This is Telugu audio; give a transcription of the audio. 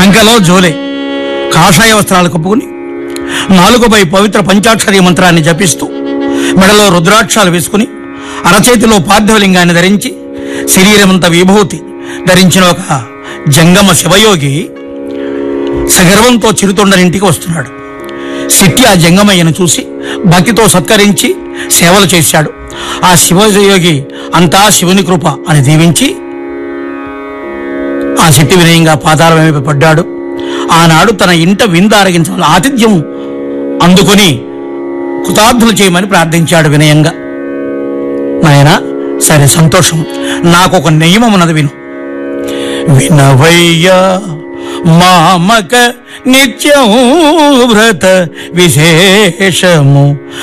చంకలో జోలే కాషాయ వస్త్రాలు కప్పుకుని నాలుగుపై పవిత్ర పంచాక్షరి మంత్రాన్ని జపిస్తూ మెడలో రుద్రాక్షాలు వేసుకుని అరచేతిలో పార్థివలింగాన్ని ధరించి శరీరమంత విభూతి ధరించిన ఒక జంగమ శివయోగి సగర్వంతో చిరుతొండరింటికి వస్తున్నాడు శెట్టి ఆ జంగమయ్యను చూసి భక్తితో సత్కరించి సేవలు చేశాడు ఆ శివయోగి అంతా శివుని కృప అని దీవించి ఆ శెట్టి వినయంగా పాతాల వైపు పడ్డాడు ఆనాడు తన ఇంట విందు ఆరగించాలని ఆతిథ్యం అందుకొని కృతార్థులు చేయమని ప్రార్థించాడు వినయంగా నాయన సరే సంతోషం నాకు ఒక నియమం ఉన్నది విను వినవయ్యా మామక నిత్యం వ్రత విశేషము